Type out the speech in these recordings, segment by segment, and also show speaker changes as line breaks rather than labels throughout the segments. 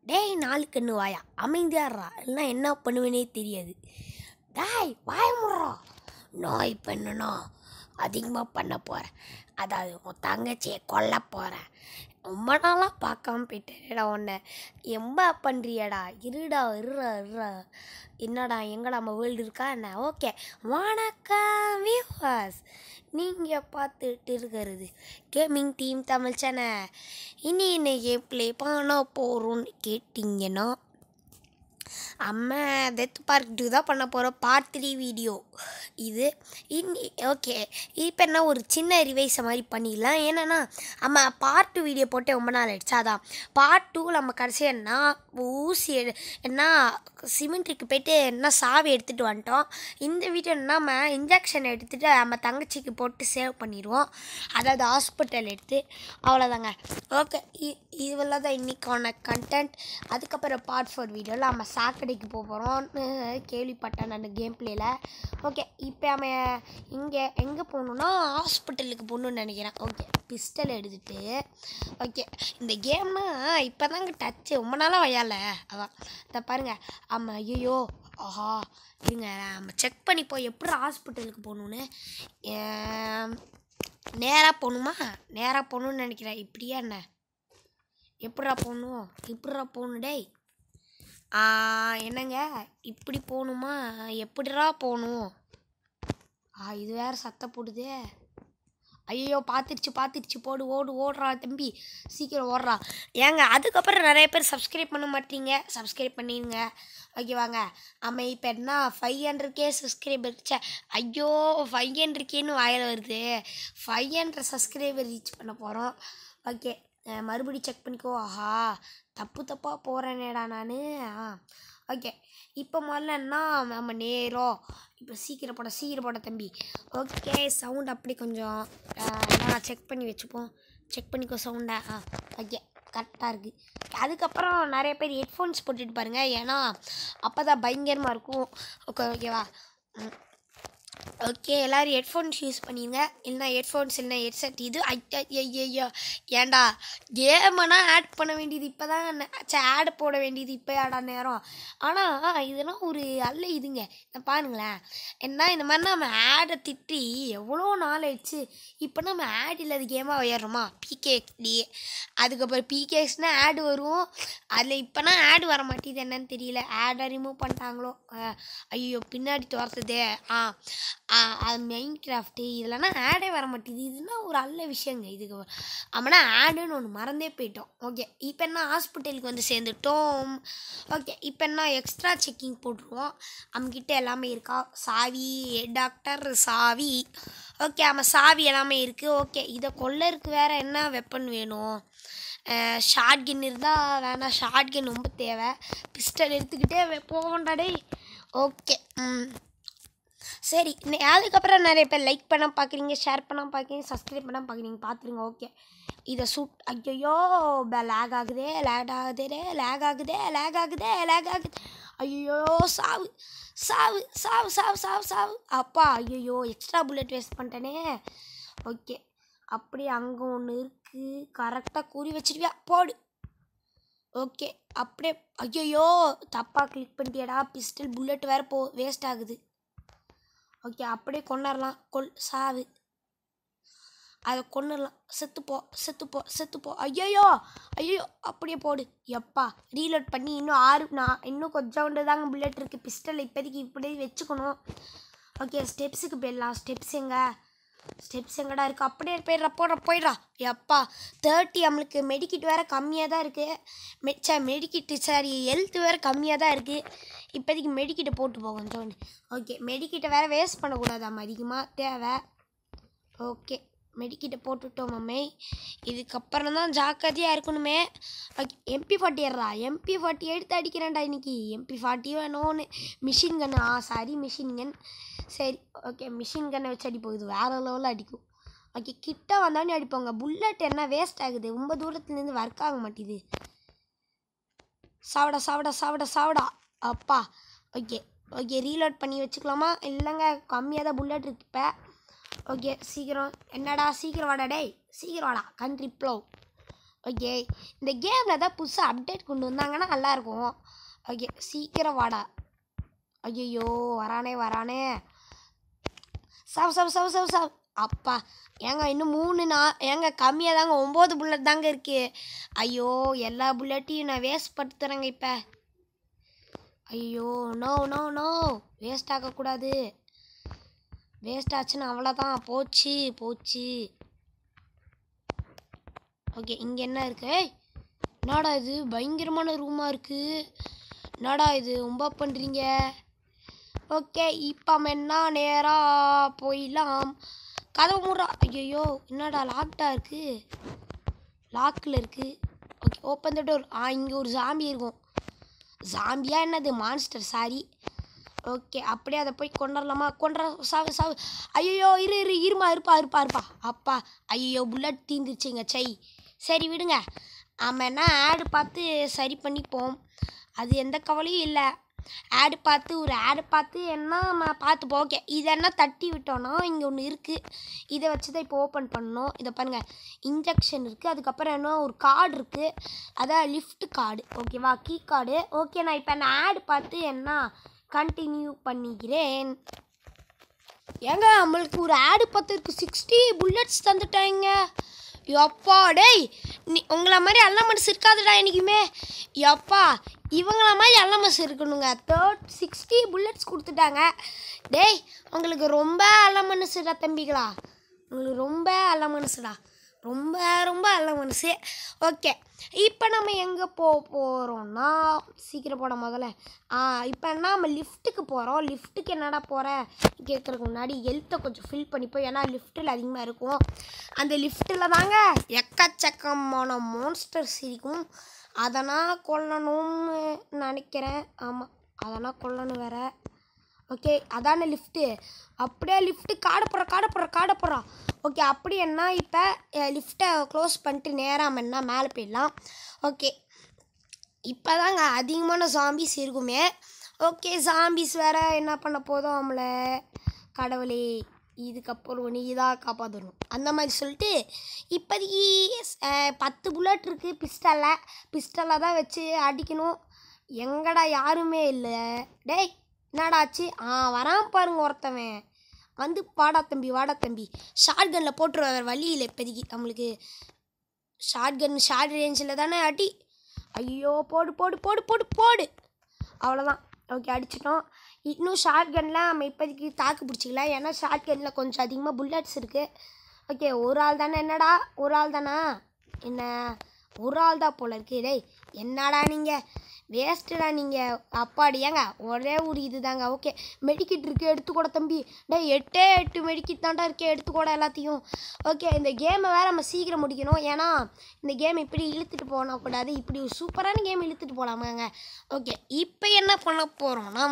டேய் நாலு கண்ணு வாயா அமைதியாடுறா எல்லாம் என்ன பண்ணுவேனே தெரியாது டேய் வாய முடுறா நான் இப்போ என்னன்னா அதிகமாக பண்ண போகிறேன் அதாவது உன் தங்கச்சியை கொல்ல போகிறேன் ரொம்ப நாளாக பார்க்காம போயிட்டேடா உன்னை எம்ப பண்ணுறியடா இருடா இருடா இருடா என்னடா எங்கடா நம்ம வேர்ல்டு இருக்கா என்ன ஓகே வணக்கம் வியூவர்ஸ் நீங்கள் பார்த்துட்டு இருக்கிறது கேமிங் டீம் தமிழ் சேனல் இனி இன்னைக்கு ப்ளே பண்ண போகிறோன்னு கேட்டிங்கன்னா அம்மா டெத் பார்க் டூ தான் பண்ண போகிறோம் பார்ட் த்ரீ வீடியோ இது இன்னி ஓகே இப்போ என்ன ஒரு சின்ன ரிவைஸை மாதிரி பண்ணிடலாம் ஏன்னா நம்ம பார்ட் டூ வீடியோ போட்டு ரொம்ப நாள் ஆயிடுச்சு அதான் பார்ட் டூ நம்ம கடைசி என்ன ஊசி எடு என்ன சிமெண்ட்ரிக்கு போயிட்டு என்ன சாவி எடுத்துகிட்டு வந்துட்டோம் இந்த வீடியோ நம்ம இன்ஜெக்ஷன் எடுத்துகிட்டு நம்ம தங்கச்சிக்கு போட்டு சேவ் பண்ணிடுவோம் அதாவது ஹாஸ்பிட்டல் எடுத்து அவ்வளோதாங்க ஓகே இதுவெல்லாம் தான் இன்றைக்கான கண்டென்ட் அதுக்கப்புறம் பார்ட் ஃபோர் வீடியோவில் நம்ம சாக்கடைக்கு போக போகிறோம்னு கேள்விப்பட்டேன் நான் கேம் பிளேயில் ஓகே இப்போ நம்ம இங்கே எங்கே போகணுன்னா ஹாஸ்பிட்டலுக்கு போகணுன்னு நினைக்கிறேன் ஓகே பிஸ்டல் எடுத்துகிட்டு ஓகே இந்த கேம்னா இப்போ தாங்க டச்சு ரொம்ப நாளாக வயால அதான் இதை பாருங்கள் ஆமாம் ஐயோ ஆஹா இருங்க நம்ம செக் பண்ணிப்போம் எப்படி ஹாஸ்பிட்டலுக்கு போகணுன்னு நேராக போகணுமா நேராக போகணுன்னு நினைக்கிறேன் இப்படியா என்ன எப்படிடா போகணும் இப்படிடா போகணும் டேய் ஆ, என்னங்க இப்படி போகணுமா எப்படிடா போகணும் ஆ இது வேற சத்தம் போடுதே ஐயோ பார்த்துருச்சு பார்த்துருச்சு போடு ஓடு ஓடுறா தம்பி சீக்கிரம் ஓடுறா ஏங்க அதுக்கப்புறம் நிறைய பேர் சப்ஸ்கிரைப் பண்ண மாட்டீங்க சப்ஸ்கிரைப் பண்ணிடுங்க ஓகேவாங்க ஆமாம் இப்போ என்ன ஃபைவ் ஹண்ட்ரட்கே சப்ஸ்கிரைபர் சே ஐயோ ஃபைவ் ஹண்ட்ரட்கேன்னு வாயில் வருது ஃபைவ் ஹண்ட்ரட் சப்ஸ்கிரைபர் ரீச் பண்ண போகிறோம் ஓகே மறுபடி செக் பண்ணிக்கோ ஆஹா தப்பு தப்பாக போகிறேனேடா நான் ஆ ஓகே இப்போ முதல்ல என்ன நம்ம நேரம் இப்போ சீக்கிரம் போட சீக்கிரம் போட தம்பி ஓகே சவுண்ட் அப்படி கொஞ்சம் நான் செக் பண்ணி வச்சுப்போம் செக் பண்ணிக்கோ சவுண்டை ஆ ஓகே கரெக்டாக இருக்குது அதுக்கப்புறம் நிறைய பேர் ஹெட்ஃபோன்ஸ் போட்டுட்டு பாருங்கள் ஏன்னா அப்போ தான் பயங்கரமாக இருக்கும் ஓகே ஓகேவா ம் ஓகே எல்லோரும் ஹெட்ஃபோன்ஸ் யூஸ் பண்ணிடுங்க இல்லைனா ஹெட்ஃபோன்ஸ் இல்லைனா ஹெட்செட் இது ஐயோ ஏன்டா கேமனா ஆட் பண்ண வேண்டியது இப்போ தான் ஆட் போட வேண்டியது இப்போ ஆடா நேரம் ஆனால் இதெல்லாம் ஒரு அல்ல இதுங்க நான் பாருங்களேன் என்ன இந்த மாதிரி நம்ம ஆடை திட்டி எவ்வளோ நாள் ஆயிடுச்சு இப்போ நம்ம ஆட் இல்லாத கேமாக விளையாடுறோமா பிகேஎக்ஸ்டி அதுக்கப்புறம் பிகேஎக்ஸ்னால் ஆடு வரும் அதில் இப்போனா ஆடு வர மாட்டேது என்னன்னு தெரியல ஆடை ரிமூவ் பண்ணிட்டாங்களோ ஐயோ பின்னாடி துரத்துதே ஆ ஆ, அது மெயின் கிராஃப்ட்டு இதெல்லாம் ஆடே வர மாட்டேது இதுனா ஒரு நல்ல விஷயங்க இதுக்கு ஆமாண்ணா ஆடுன்னு ஒன்று மறந்தே போயிட்டோம் ஓகே இப்போ என்ன ஹாஸ்பிட்டலுக்கு வந்து சேர்ந்துட்டோம் ஓகே இப்போ என்ன எக்ஸ்ட்ரா செக்கிங் போட்டுருவோம் நம்மக்கிட்ட எல்லாமே இருக்கா சாவி டாக்டர் சாவி ஓகே ஆமாம் சாவி எல்லாமே இருக்குது ஓகே இதை கொல்லருக்கு வேறு என்ன வெப்பன் வேணும் ஷார்ட் கன் இருந்தால் வேணாம் ஷார்ட் கன் ரொம்ப தேவை பிஸ்டல் எடுத்துக்கிட்டே வே- போவோம்டா டேய் ஓகே ம் சரி நெ- அதுக்கப்புறம் நிறைய பேர் லைக் பண்ண பார்க்குறீங்க ஷேர் பண்ண பார்க்குறீங்க சப்ஸ்கிரைப் பண்ண பார்க்குறீங்க பார்த்துருங்க ஓகே இதை சூட் ஐயோ லேக் ஆகுதே லேக் ஆகுதே லேக் ஆகுதே லேக் ஆகுதே லேக் ஆகுது ஐயோ சாவு சாவு சாவு சாவு சாவு சாவு அப்பா ஐயோ எக்ஸ்ட்ரா புல்லட் வேஸ்ட் பண்ணிட்டேனே ஓகே அப்படியே அங்கே ஒன்று இருக்குது கரெக்டாக கூறி வச்சிருவியா போடு ஓகே அப்படியே ஐயோ தப்பாக கிளிக் பண்ணிட்டியாடா பிஸ்டல் புல்லட் வேறு போ வேஸ்ட் ஆகுது ஓகே அப்படியே கொண்டுடலாம் கொல் சாவு அதை கொண்டுடலாம் செத்துப்போ செத்துப்போ செத்துப்போ ஐயோ ஐயோ அப்படியே போடு எப்பா ரீலோட் பண்ணி இன்னும் ஆறு நான் இன்னும் கொஞ்சோண்டு தாங்க புல்லட் இருக்குது பிஸ்டல் இப்போதைக்கு இப்படி வச்சுக்கணும் ஓகே ஸ்டெப்ஸுக்கு போயிடலாம் ஸ்டெப்ஸ் எங்க ஸ்டெப்ஸ் எங்கடா இருக்குது அப்படியே போயிடுறா போடுறா போயிடுறா எப்பா தேர்ட்டி நம்மளுக்கு மெடிக்கிட் வேறு கம்மியாக தான் இருக்குது மெச்சா மெடிக்கிட்டு சாரி ஹெல்த் வேறு கம்மியாக தான் இருக்குது இப்போதைக்கு மெடிக்கிட்டை போட்டு போகும் கொஞ்சோண்டு ஓகே மெடிக்கிட்டை வேறு வேஸ்ட் பண்ணக்கூடாதாம் அதிகமாக தேவை ஓகே மெடிக்கிட்ட போட்டுட்டோம் மம்மே இதுக்கப்புறம் தான் ஜாக்கிரதையாக இருக்கணுமே ஓகே எம்பி ஃபார்ட்டி ஏறா எம்பி ஃபார்ட்டி எடுத்து அடிக்கிறேன்டா இன்னைக்கு எம்பி ஃபார்ட்டி வேணும்னு machine gun ah sorry machine gun சரி ஓகே மிஷின் கன்னை வச்சு அடிப்போம் இது வேறு லெவலில் அடிக்கும் ஓகே கிட்ட வந்தாலும் அடிப்போங்க புல்லட் என்ன வேஸ்ட் ஆகுது ரொம்ப தூரத்துலேருந்து ஒர்க் ஆக மாட்டேது சாவடா சாவடா சாவடா சாவடா அப்பா ஓகே ஓகே ரீலோட் பண்ணி வச்சுக்கலாமா இல்லைங்க கம்மியாக தான் புல்லட் இருக்கு இப்போ ஓகே சீக்கிரம் என்னடா சீக்கிரம் வாடா டேய் சீக்கிரம் வாடா கண்ட்ரி ப்ளோ ஓகே இந்த கேமில் தான் புதுசாக அப்டேட் கொண்டு வந்தாங்கன்னா நல்லாயிருக்கும் ஓகே சீக்கிரம் வாடா ஐயோ வரானே வரானே சாவு சாவு சாவு சாவு சாவு அப்பா ஏங்க இன்னும் மூணு நா ஏங்க கம்மியாக தாங்க ஒம்பது புல்லட் தாங்க இருக்கு ஐயோ எல்லா புல்லட்டையும் நான் வேஸ்ட் படுத்துறேங்க இப்போ ஐயோ நோ நோ நோ வேஸ்ட் ஆகக்கூடாது வேஸ்ட் ஆச்சுன்னா அவ்வளோதான் போச்சு போச்சு ஓகே இங்கே என்ன இருக்கு ஏய், என்னடா இது பயங்கரமான ரூமாக இருக்கு என்னடா இது ரொம்ப பண்ணுறீங்க ஓகே இப்போ நம்ம என்ன நேராக போயிடலாம் கதவு மூடுறா ஐயோ என்னடா லாக்டா இருக்கு லாக்கில் இருக்கு okay open the door ah இங்கே ஒரு ஜாம்பி இருக்கும் ஜாம்பியா என்னது மான்ஸ்டர் சாரி ஓகே அப்படியே அதை போய் கொண்டுடலாமா கொண்டுற சாவு சாவு ஐயோ இரு இரு இருமா இருப்பா இருப்பா இருப்பா அப்பா ஐயோ புல்லட் தீந்துருச்சுங்க சை சரி விடுங்க ஆமாம் என்ன ஆடு பார்த்து சரி பண்ணிப்போம் அது எந்த கவலையும் இல்லை ஆடு பார்த்து ஒரு ஆடு பார்த்து என்ன நம்ம பார்த்துப்போம் ஓகே இதை என்ன தட்டி விட்டோன்னா இங்கே ஒன்று இருக்குது இதை வச்சு தான் இப்போ ஓப்பன் பண்ணணும் இதை பாருங்கள் இன்ஜெக்ஷன் இருக்குது அதுக்கப்புறம் என்ன ஒரு கார்டு இருக்குது அதான் லிஃப்ட் கார்டு ஓகேவா கீ கார்டு ஓகே நான் இப்போ நான் ஆடு பார்த்து என்ன கண்டினியூ பண்ணிக்கிறேன் ஏங்க நம்மளுக்கு ஒரு ஆடு பார்த்துருக்கு சிக்ஸ்டி புல்லட்ஸ் தந்துட்டாங்க எப்பா டேய் நீ உங்களை மாதிரி அல்ல மனசு இருக்காதுடா என்றைக்குமே எப்பா இவங்கள மாதிரி அல்ல மனசு இருக்கணுங்க தேர்ட் சிக்ஸ்டி புல்லட்ஸ் கொடுத்துட்டாங்க டேய் உங்களுக்கு ரொம்ப அல்ல மனசுடா தம்பிகளா உங்களுக்கு ரொம்ப அல்ல மனசுடா ரொம்ப ரொம்ப அல்ல மனசு ஓகே இப்போ நம்ம எங்கே போக போகிறோம்னா சீக்கிரம் போட முதல்ல ஆ இப்போ என்ன நம்ம லிஃப்ட்டுக்கு போகிறோம் லிஃப்ட்டுக்கு என்னடா போகிற கேட்குறதுக்கு முன்னாடி ஹெல்த்தை கொஞ்சம் ஃபில் பண்ணிப்போம் ஏன்னா லிஃப்ட்டில் அதிகமாக இருக்கும் அந்த லிஃப்ட்டில் தாங்க எக்கச்சக்கமான மான்ஸ்டர்ஸ் இருக்கும் அதனால் கொல்லணும்னு நினைக்கிறேன் ஆமாம் அதனால் கொல்லணும் வேற ஓகே அதானே லிஃப்ட்டு அப்படியே லிஃப்ட்டு காட போகிறோம் காட போகிறோம் காட போகிறோம் ஓகே அப்படி என்ன இப்போ லிஃப்ட்டை க்ளோஸ் பண்ணிட்டு நேராக என்ன மேலே போயிடலாம் ஓகே இப்போ தாங்க அதிகமான ஜாம்பிஸ் இருக்குமே ஓகே ஜாம்பிஸ் வேற என்ன பண்ண போதும் நம்மளை கடவுளே இதுக்கப்புறம் நீ தான் காப்பாற்றணும் அந்த மாதிரி சொல்லிட்டு இப்போதைக்கு அஹ், பத்து புல்லட் இருக்குது பிஸ்டலில் பிஸ்டலில் தான் வச்சு அடிக்கணும் எங்கடா யாருமே இல்லை டேய் என்னடா ஆச்சு ஆ வரான் பாருங்க ஒருத்தவன் வந்து வாடா தம்பி வாடா தம்பி ஷார்ட் கனில் போட்டுருவ வேறு வழி இல்லை இப்போதைக்கு நம்மளுக்கு ஷார்ட் கன் ஷார்ட் ரேஞ்சில் தானே அடி ஐயோ போடு போடு போடு போடு போடு அவ்வளோதான் ஓகே அடிச்சிட்டோம் இன்னும் ஷார்ட் கனில் நம்ம இப்போதைக்கு தாக்கு பிடிச்சிக்கலாம் ஏன்னா ஷார்ட் கனில் கொஞ்சம் அதிகமாக புல்லட்ஸ் இருக்குது ஓகே ஒரு ஆள் தானே என்னடா ஒரு ஆள் தானா என்ன ஒரு ஆள் தான் போல இருக்கு டேய் என்னடா நீங்கள் வேஸ்ட்டுடா நீங்கள் அப்பாடி ஏங்க ஒரே ஒரு இது தாங்க ஓகே மெடிக்கிட் இருக்கு எடுத்துக்கூட தம்பி டேய் எட்டே எட்டு மெடிக்கிட் தான்டா இருக்கே எடுத்துக்கூட எல்லாத்தையும் ஓகே இந்த கேமை வேறு நம்ம சீக்கிரம் முடிக்கணும் ஏன்னா இந்த கேம் இப்படி இழுத்துட்டு போகக்கூடாது இப்படி ஒரு சூப்பரான கேம் இழுத்துட்டு போகலாமாங்க ஓகே இப்போ என்ன பண்ண போகிறோம்னா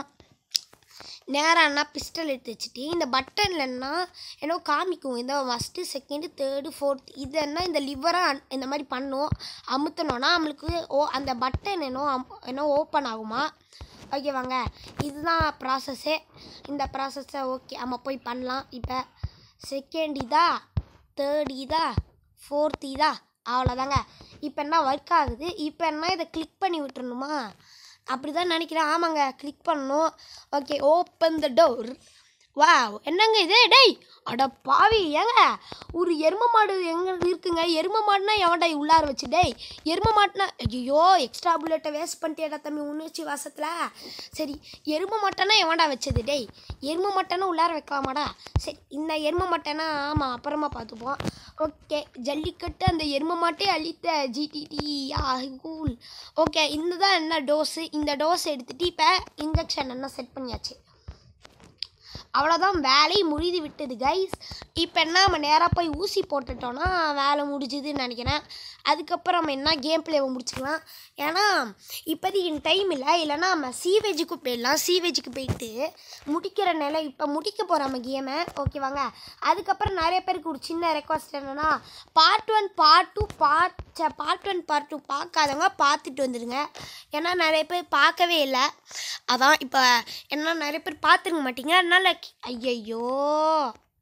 நேரானா பிஸ்டல் எடுத்து வச்சுட்டு இந்த பட்டன்லன்னா என்னோ காமிக்கும் இந்த ஃபஸ்ட்டு செகண்டு தேர்டு ஃபோர்த் இது என்ன இந்த லிவராக இந்த மாதிரி பண்ணும் அமுத்தணும்னா நம்மளுக்கு ஓ அந்த பட்டன் என்னோ அம்- என்னோ ஓப்பன் ஆகுமா ஓகேவாங்க இதுதான் ப்ராசஸ்ஸே இந்த ப்ராசஸை ஓகே நம்ம போய் பண்ணலாம் இப்போ செகண்ட் இதா தேர்ட் இதா ஃபோர்த் இதா அவ்வளோதாங்க இப்போ என்ன ஒர்க் ஆகுது இப்போ என்ன இதை கிளிக் பண்ணி விட்டுறணுமா அப்படி தான் நினைக்கிறேன் ஆமாங்க கிளிக் பண்ணணும் ஓகே ஓப்பன் த டோர் வா என்னங்க இது டேய் அட பாவி ஏங்க ஒரு எரும மாடு எங்க இருக்குங்க எரும மாடுனா எவன்டா உள்ளார வச்சு டேய் எரும மாட்டுனா ஐயோ எக்ஸ்ட்ரா புல்லட்டை வேஸ்ட் பண்ணிட்டேடா தம்பி உணர்ச்சி வாசத்தில் சரி எரும மாட்டேனா எவன்டா வச்சது டேய் எரும மாட்டேனா உள்ளார வைக்கலாமாடா சரி இந்த எரும மாட்டேனா ஆமாம் அப்புறமா பார்த்துப்போம் ஓகே ஜல்லிக்கட்டு அந்த எரும மாட்டே அழித்த ஜிடிடி கூல் ஓகே இந்த தான் என்ன டோஸு இந்த டோஸ் எடுத்துட்டு இப்போ இன்ஜெக்ஷன் என்ன செட் பண்ணியாச்சு அவ்வளோதான் வேலை முடிந்து விட்டது கைஸ் இப்போ என்ன நம்ம நேராக போய் ஊசி போட்டுட்டோன்னா வேலை முடிஞ்சுதுன்னு நினைக்கிறேன் அதுக்கப்புறம் நம்ம என்ன கேம் பிளேவை முடிச்சுக்கலாம் ஏன்னா இப்போதைக்கு டைம் இல்லை இல்லைன்னா நம்ம சீவேஜுக்கு போயிடலாம் சீவேஜுக்கு போயிட்டு முடிக்கிற நிலை இப்போ முடிக்க போகிறோம் நம்ம கேமை ஓகேவாங்க அதுக்கப்புறம் நிறைய பேருக்கு ஒரு சின்ன ரெக்வஸ்ட் என்னென்னா part one part two part part one part two பார்க்காதவங்க பார்த்துட்டு வந்துடுங்க ஏன்னா நிறைய பேர் பார்க்கவே இல்லை அதான் இப்போ என்ன நிறைய பேர் பார்த்துருக்க மாட்டீங்க அதனால ஐயையோ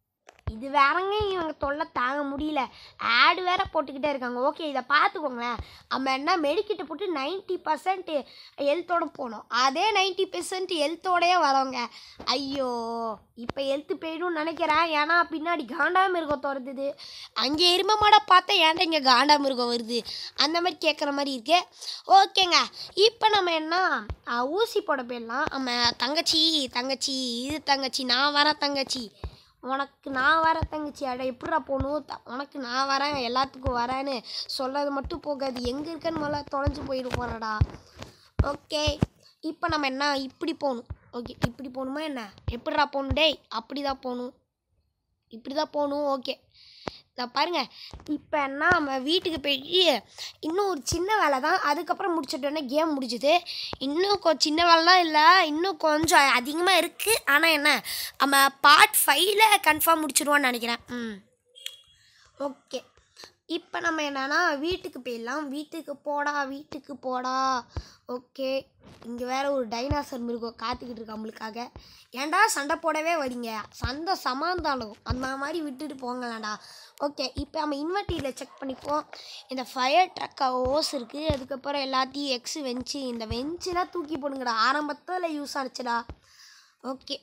இது வேறங்க இவங்க தொல்லை தாங்க முடியல ஆடு வேற போட்டுக்கிட்டே இருக்காங்க ஓகே இதை பார்த்துக்கோங்களேன் நம்ம என்ன மெடிக்கிட்ட போட்டு நைன்ட்டி பர்சன்ட் ஹெல்த்தோட போனோம் அதே நைன்ட்டி பர்சன்ட் ஹெல்த்தோடயே வரவங்க ஐயோ இப்போ ஹெல்த்து போயிடும்னு நினைக்கிறேன் ஏன்னா பின்னாடி காண்டாமிருகம் துரத்துது அங்கே எருமை மாடை பார்த்தா ஏன்டா இங்கே காண்டாமிருகம் வருது அந்த மாதிரி கேட்குற மாதிரி இருக்கு ஓகேங்க இப்போ நம்ம என்ன ஆ, ஊசி போட போயிடலாம் நம்ம தங்கச்சி தங்கச்சி இது தங்கச்சி நான் வரேன் தங்கச்சி உனக்கு நான் வரேன் தங்கச்சி அட எப்படிடா போகணும் த- உனக்கு நான் வரேன் எல்லாத்துக்கும் வரேன்னு சொல்லது மட்டும் போகாது எங்கே இருக்கன்னு முதல்ல தொலைஞ்சு போயிட போகிறடா ஓகே இப்போ நம்ம என்ன இப்படி போகணும் ஓகே இப்படி போகணுமா என்ன எப்படிடா போகணும் டேய் அப்படி தான் போகணும் இப்படி தான் போகணும் ஓகே இதை பாருங்க இப்போ என்ன நம்ம வீட்டுக்கு போயிட்டு இன்னும் ஒரு சின்ன வேலை தான் அதுக்கப்புறம் முடிச்சிட்டோன்னே கேம் முடிஞ்சுது இன்னும் கொ சின்ன வேலைலாம் இல்லை இன்னும் கொஞ்சம் அதிகமாக இருக்குது ஆனால் என்ன நம்ம பார்ட் ஃபைவ்ல கன்ஃபார்ம் முடிச்சிடுவோன்னு நினைக்கிறேன் ம் ஓகே இப்போ நம்ம என்னன்னா வீட்டுக்கு போயிடலாம் வீட்டுக்கு போடா வீட்டுக்கு போடா ஓகே இங்கே வேற ஒரு டைனாசர் மிருகம் காத்துக்கிட்டு இருக்கு நம்மளுக்காக ஏன்டா சண்டை போடவே வரீங்க சண்டை சமாந்தாலும் அந்த மாதிரி விட்டுட்டு போங்களேன்டா ஓகே இப்போ நம்ம இன்வெர்ட்டியில் செக் பண்ணிப்போம் இந்த ஃபயர் ட்ரக் ஓஸ் இருக்குது அதுக்கப்புறம் எல்லாத்தையும் எக்ஸ் வெஞ்சு இந்த வெஞ்செலாம் தூக்கி போடுங்கடா ஆரம்பத்தில் யூஸ் ஆனிச்சுடா ஓகே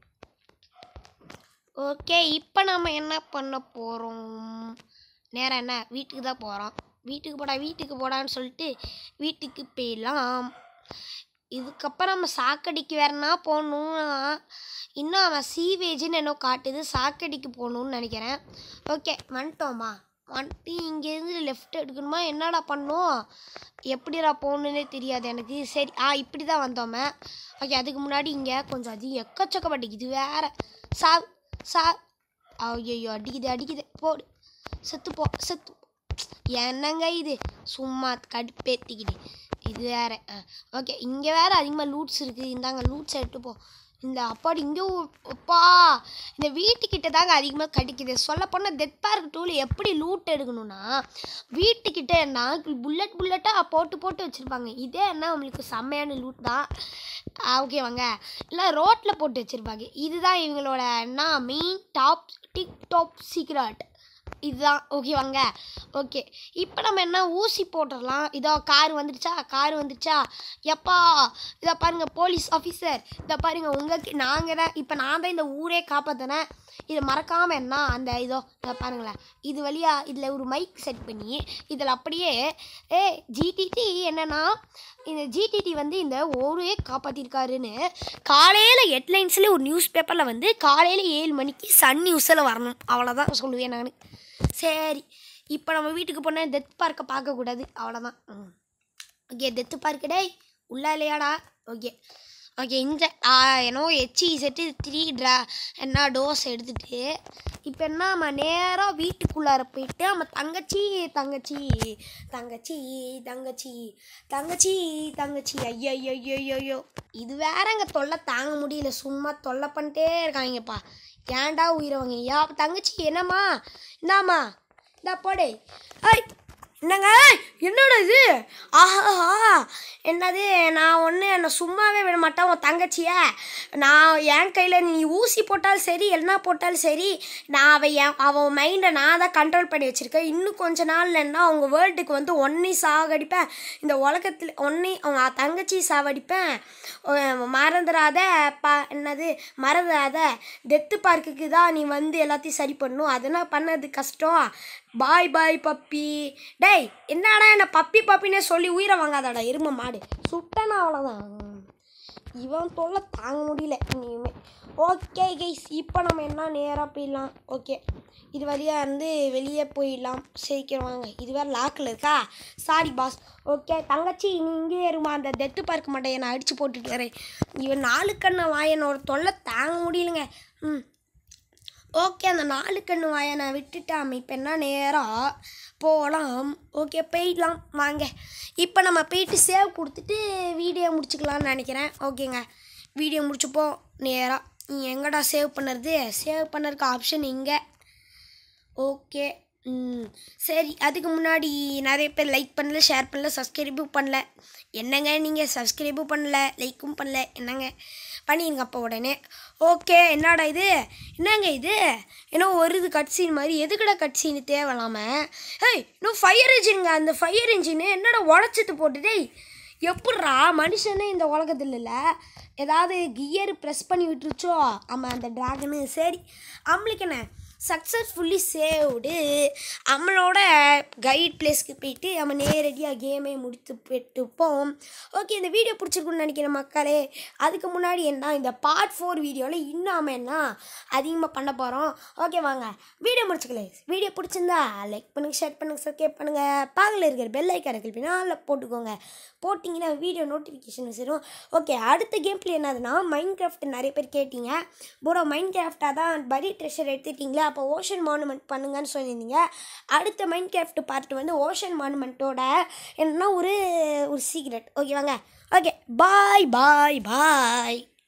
ஓகே இப்போ நம்ம என்ன பண்ண போகிறோம் நேரம் என்ன வீட்டுக்கு தான் போகிறோம் வீட்டுக்கு போடா வீட்டுக்கு போடான்னு சொல்லிட்டு வீட்டுக்கு போயிடலாம் இதுக்கப்புறம் நம்ம சாக்கடிக்கு வேறனா போகணும்னா இன்னும் அவன் சீவேஜ்னு என்ன காட்டுது சாக்கடிக்கு போகணும்னு நினைக்கிறேன் ஓகே வந்துட்டோமா வந்துட்டு இங்கேருந்து லெஃப்ட் எடுக்கணுமா என்னடா பண்ணும் எப்படிடா போகணுன்னே தெரியாது எனக்கு சரி ஆ இப்படி தான் வந்தோமே ஓகே அதுக்கு முன்னாடி இங்கே கொஞ்சம் அதிகம் எக்கச்சக்கப்பட்டு இது வேற சா சா ஐயோ அடிக்குது அடிக்குது போடு செத்து போ செத்து போ. என்னங்க இது சும்மா கடுப்பேத்திக்கிட்டு இது வேற ஓகே இங்கே வேற அதிகமாக லூட்ஸ் இருக்குது இந்தாங்க லூட்ஸ் எடுத்து போ இந்த அப்பாடி இங்கே அப்பா இந்த வீட்டுக்கிட்ட தாங்க அதிகமாக கிடைக்குது சொல்லப்போனால் டெத் பார்க் டூல் எப்படி லூட் எடுக்கணும்னா வீட்டுக்கிட்ட என்ன புல்லட் புல்லட்டாக போட்டு போட்டு வச்சுருப்பாங்க இதே என்ன உங்களுக்கு செம்மையான லூட் தான் ஓகே வாங்க இல்லை ரோட்டில் போட்டு வச்சுருப்பாங்க இதுதான் இவங்களோட என்ன மெயின் டாப் டிக்டாப் சீக்ரெட் இதுதான் ஓகே வாங்க ஓகே இப்போ நம்ம என்ன ஊசி போட்டுடலாம் இதோ கார் வந்துடுச்சா கார் வந்துடுச்சா எப்பா இதை பாருங்க போலீஸ் ஆஃபீஸர் இதை பாருங்க உங்களுக்கு நாங்கள் தான் இப்போ நான் தான் இந்த ஊரே காப்பாற்றினேன் இதை மறக்காமல் என்ன அந்த இதோ இதை பாருங்களேன் இது வழியாக இதில் ஒரு மைக் செட் பண்ணி இதில் அப்படியே ஏ ஜிடிடி என்னன்னா இந்த ஜிடிடி வந்து இந்த ஊரே காப்பாற்றிருக்காருன்னு காலையில் ஹெட்லைன்ஸில் ஒரு நியூஸ் பேப்பரில் வந்து காலையில் ஏழு மணிக்கு சன் நியூஸில் வரணும் அவ்வளோதான் சொல்லுவேன் நான் சரி இப்போ நம்ம வீட்டுக்கு போனால் டெத் பார்க்கை பார்க்கக்கூடாது அவ்வளோதான் ம் ஓகே டெத்து பார்க்கு டேய் உள்ளா இல்லையாடா ஓகே ஓகே இந்த ஆ, என்னவோ ஹெச்இ செட்டு த்ரீ ட்ரா என்ன டோஸ் எடுத்துட்டு இப்போ என்ன நம்ம நேராக வீட்டுக்குள்ளார போயிட்டு நம்ம தங்கச்சி தங்கச்சி தங்கச்சி தங்கச்சி தங்கச்சி தங்கச்சி ஐயோ ஐயோ ஐயோ ஐயோ, ஐயோ இது வேறங்க தொல்லை தாங்க முடியல சும்மா தொல்லை பண்ணிட்டே இருக்காங்கப்பா ஏன்டா உயிரவங்க யா தங்கச்சி என்னம்மா இந்தாம்மா இந்தா போடு ஐய் என்னங்க ஏய், என்னடா இது ஆஹா என்னது நான் ஒன்று என்னை சும்மாவே விட மாட்டேன் உன் தங்கச்சிய நான் என் கையில் நீ ஊசி போட்டாலும் சரி என்ன போட்டாலும் சரி நான் அவ என் அவன் மைண்டை நான் தான் கண்ட்ரோல் பண்ணி வச்சுருக்கேன் இன்னும் கொஞ்ச நாள்ல என்ன அவங்க வேர்ல்டுக்கு வந்து ஒன்னி சாகடிப்பேன் இந்த உலகத்தில் ஒன்னி அவங்க தங்கச்சி சாவடிப்பேன் அஹ் மறந்துடாத பா என்னது மறந்துடாத டெத்து பார்க்குக்கு தான் நீ வந்து எல்லாத்தையும் சரி பண்ணணும் அதெல்லாம் பண்ணது கஷ்டம் பாய் பாய் பப்பி டேய் என்னடா என்ன பப்பி பப்பினே சொல்லி உயிரை வாங்காதடா எருமை மாடு சுட்டனா அவ்வளோதான் இவன் தொல்லை தாங்க முடியல இனிமே ஓகே கைஸ் இப்போ நம்ம என்ன நேராக போயிடலாம் ஓகே இது வழியாக இருந்து வெளியே போயிடலாம் சீக்கிரம் வாங்க இது வேறு லாக்கில் இருக்கா சாரி பாஸ் ஓகே தங்கச்சி நீ இங்கே இருமா அந்த டெத்து பார்க்க மாட்டேன் நான் அடித்து போட்டுட்டு வரேன் இவன் நாலு கண்ணை வாயனோட தொல்லை தாங்க முடியலங்க ம் ஓகே அந்த நாலு கண்ணு வாயை நான் விட்டுட்டாம இப்போ என்ன நேராக போகலாம் ஓகே போயிடலாம் வாங்க இப்போ நம்ம போயிட்டு சேவ் கொடுத்துட்டு வீடியோ முடிச்சுக்கலாம்னு நினைக்கிறேன் ஓகேங்க வீடியோ முடிச்சுப்போம் நேராக நீ எங்கடா சேவ் பண்ணுறது சேவ் பண்ணுறதுக்கு ஆப்ஷன் இங்கே ஓகே ம் சரி அதுக்கு முன்னாடி நிறைய பேர் லைக் பண்ணல ஷேர் பண்ணல சப்ஸ்கிரைபும் பண்ணல என்னங்க நீங்கள் சப்ஸ்கிரைபும் பண்ணல லைக்கும் பண்ணல என்னங்க பண்ணிருங்க அப்போ உடனே ஓகே என்னடா இது என்னங்க இது ஏன்னா ஒரு இது கட் சீன் மாதிரி எதுக்குடா கட் சீன் தேவையில்லாம ஏய் இன்னும் ஃபயர் இன்ஜினுங்க அந்த ஃபயர் இன்ஜின் என்னடா உடச்சிட்டு போட்டு டேய் எப்பட்றா மனுஷனே இந்த உலகத்தில் இல்லை ஏதாவது கியர் ப்ரெஸ் பண்ணி விட்டுருச்சோ ஆமாம் அந்த ட்ராகனு சரி நம்மளுக்கு என்ன சக்ஸஸ்ஃபுல்லி சேவ்டு நம்மளோட கைட் பிளேஸ்க்கு போயிட்டு நம்ம நேரடியாக கேமை முடித்து போயிட்டுப்போம் ஓகே இந்த வீடியோ பிடிச்சிருக்குன்னு நினைக்கிறேன் மக்களே அதுக்கு முன்னாடி என்ன இந்த பார்ட் ஃபோர் வீடியோவில் இன்னும் நம்ம என்ன அதிகமாக பண்ண போகிறோம் ஓகே வாங்க வீடியோ முடிச்சுக்கல வீடியோ பிடிச்சிருந்தா லைக் பண்ணுங்கள் ஷேர் பண்ணுங்கள் சப்ஸ்கிரைப் பண்ணுங்கள் பாகல இருக்கிற பெல் ஐக்கான கிளப்பி நாளில் போட்டுக்கோங்க போட்டிங்கன்னா வீடியோ நோட்டிஃபிகேஷன் வச்சிடும் ஓகே அடுத்த கேம் பிளே என்னதுன்னா மைண்ட் கிராஃப்ட் நிறைய பேர் கேட்டீங்க ப்ரோ மைண்ட் கிராஃப்டாக தான் பரி ட்ரெஷர் எடுத்துட்டீங்களா அப்போ ஓஷன் மானுமெண்ட் பண்ணுங்கன்னு சொல்லியிருந்தீங்க அடுத்த மைண்ட் கிராஃப்ட் பார்ட் வந்து ஓஷன் மானுமெண்ட்டோட என்னன்னா ஒரு ஒரு சீக்ரெட் ஓகே வாங்க ஓகே பாய் பாய் பாய்